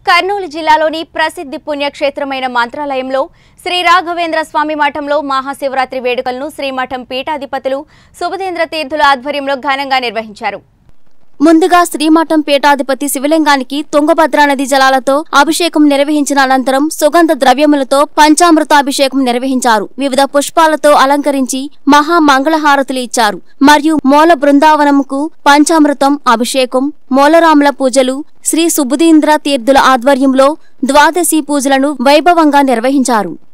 కర్నూలు జిల్లాలోని ప్రసిద్ధి పుణ్యక్షేత్రమైన మంత్రాలయంలో శ్రీ రాఘవేంద్ర స్వామి మఠంలో మహాశివరాత్రి వేడుకలను శ్రీమఠం పీఠాధిపతులు సుభదేంద్ర తీర్థుల ఆధ్వర్యంలో ఘనంగా నిర్వహించారు ముందుగా శ్రీమఠం పీఠాధిపతి శివలింగానికి తుంగభద్రా నది జలాలతో అభిషేకం నిర్వహించిన అనంతరం సుగంధ ద్రవ్యములతో పంచామృతాభిషేకం నిర్వహించారు వివిధ పుష్పాలతో అలంకరించి మహా మంగళహారతులు ఇచ్చారు మరియు మూల బృందావనంకు పంచామృతం అభిషేకం మూలరాముల పూజలు శ్రీ సుబుధీంద్ర తీర్థుల ఆధ్వర్యంలో ద్వాదశి పూజలను వైభవంగా నిర్వహించారు